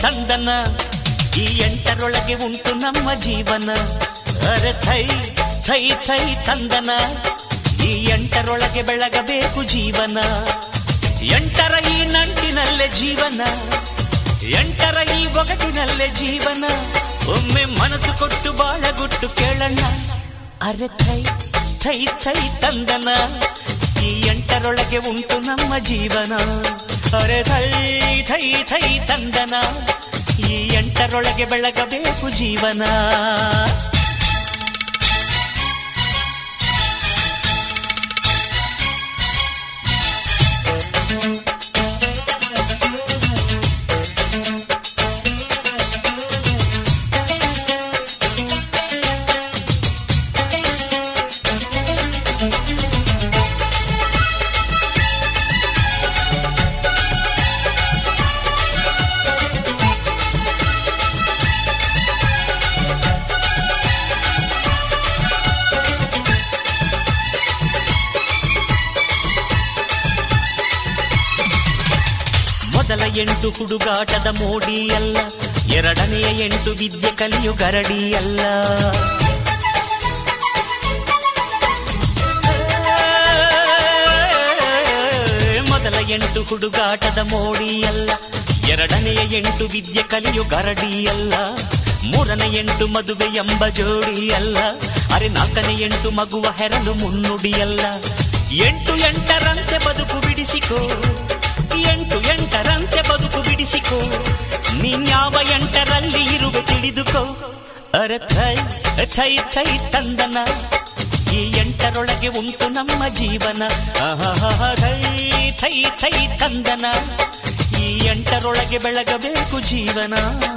ತಂದನ ಈ ಎಂಟರೊಳಗೆ ಉಂಟು ನಮ್ಮ ಜೀವನ ಅರೆ ಥೈ ಥೈ ಥೈ ತಂದನ ಈ ಎಂಟರೊಳಗೆ ಬೆಳಗಬೇಕು ಜೀವನ ಎಂಟರ ಈ ನಂಟಿನಲ್ಲೇ ಜೀವನ ಎಂಟರ ಈ ಒಗಟಿನಲ್ಲೇ ಜೀವನ ಒಮ್ಮೆ ಮನಸ್ಸು ಕೊಟ್ಟು ಬಾಳಗುಟ್ಟು ಕೇಳಣ್ಣ ಅರೆ ಥೈ ಥೈ ಥೈ ತಂದನ ಈ ಎಂಟರೊಳಗೆ ಉಂಟು ನಮ್ಮ ಜೀವನ ಅರೆ ಥೈ ಥೈ ಥೈ ತಂದನ ಈ ಎಂಟರೊಳಗೆ ಬೆಳಗಬೇಕು ಜೀವನ ಮೊದಲ ಎಂಟು ಹುಡುಗಾಟದ ಮೋಡಿ ಅಲ್ಲ ಎರಡನೆಯ ಎಂಟು ವಿದ್ಯೆ ಕಲಿಯು ಗರಡಿ ಅಲ್ಲ ಮೊದಲ ಎಂಟು ಹುಡುಗಾಟದ ಮೋಡಿ ಅಲ್ಲ ಎರಡನೆಯ ಎಂಟು ವಿದ್ಯೆ ಕಲಿಯು ಗರಡಿ ಅಲ್ಲ ಮೂರನೇ ಎಂಟು ಮದುವೆ ಎಂಬ ಜೋಡಿ ಅಲ್ಲ ಅರೆ ನಾಲ್ಕನೇ ಎಂಟು ಮಗುವ ಹೆರಲು ಮುನ್ನುಡಿಯಲ್ಲ ಎಂಟು ಎಂಟರಂತೆ ಬದುಕು ಬಿಡಿಸಿಕೋ ಎಂಟು ಎಂಟರಂತೆ ಬದುಕು ಬಿಡಿಸಿಕೋ ನೀನ್ಯಾವ ಎಂಟರಲ್ಲಿ ಇರುವೆ ತಿಳಿದುಕೋ ಅರೆ ಥೈ ಥೈ ಥೈ ತಂದನ ಈ ಎಂಟರೊಳಗೆ ಉಂಟು ನಮ್ಮ ಜೀವನ ಆಹಾಹಾ, ಥೈ ಥೈ ಥೈ ತಂದನ ಈ ಎಂಟರೊಳಗೆ ಬೆಳಗಬೇಕು ಜೀವನ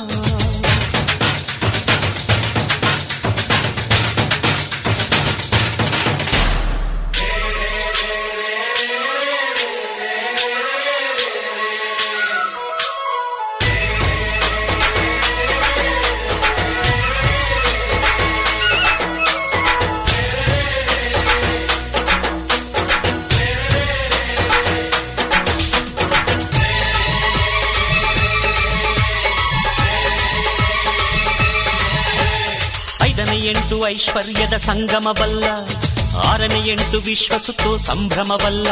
ಐದನೇ ಎಂಟು ಐಶ್ವರ್ಯದ ಸಂಗಮವಲ್ಲ ಆರನೇ ಎಂಟು ವಿಶ್ವ ಸುತ್ತೋ ಸಂಭ್ರಮವಲ್ಲ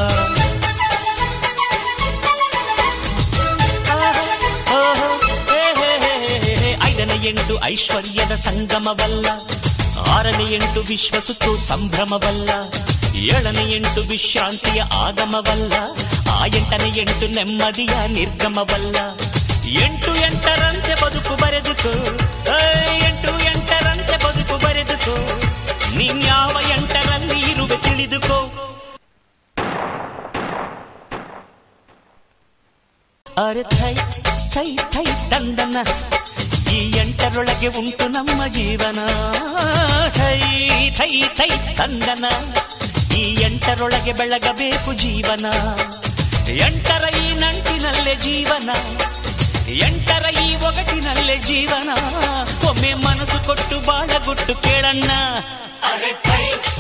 ಆಹಾ, ಹೇ, ಹೇ, ಹೇ, ಹೇ, ಹೇ. ಐದನೇ ಎಂಟು ಐಶ್ವರ್ಯದ ಸಂಗಮವಲ್ಲ ಆರನೇ ಎಂಟು ವಿಶ್ವ ಸುತ್ತೋ ಸಂಭ್ರಮವಲ್ಲ ಏಳನೇ ಎಂಟು ವಿಶ್ರಾಂತಿಯ ಆಗಮವಲ್ಲ ಆ ಎಂಟನೇ ಎಂಟು ನೆಮ್ಮದಿಯ ನಿರ್ಗಮವಲ್ಲ ಎಂಟು ಎಂಟರಂತೆ ಬದುಕು ಬರೆದುಕೋ ಏ, ಎಂಟು ಎಂಟರಂತೆ ಬದುಕು ಬರೆದುಕೋ ನೀನ್ಯಾವ ಎಂಟರಲ್ಲಿ ಇರುವೆ ತಿಳಿದುಕೋ ಅರೆ ಥೈ ಥೈ ಥೈ ತಂದನ ಈ ಎಂಟರೊಳಗೆ ಉಂಟು ನಮ್ಮ ಜೀವನ ಥೈ ಥೈ ಥೈ ತಂದನ ಈ ಎಂಟರೊಳಗೆ ಬೆಳಗಬೇಕು ಜೀವನ ಎಂಟರ ಈ ನಂಟಿನಲ್ಲೇ ಜೀವನ ಎಂಟರ ಈ ಒಗಟಿನಲ್ಲೇ ಜೀವನ ಒಮ್ಮೆ ಮನಸ್ಸು ಕೊಟ್ಟು ಬಾಳಗುಟ್ಟು ಕೇಳಣ್ಣ ಅರೆ ಥೈ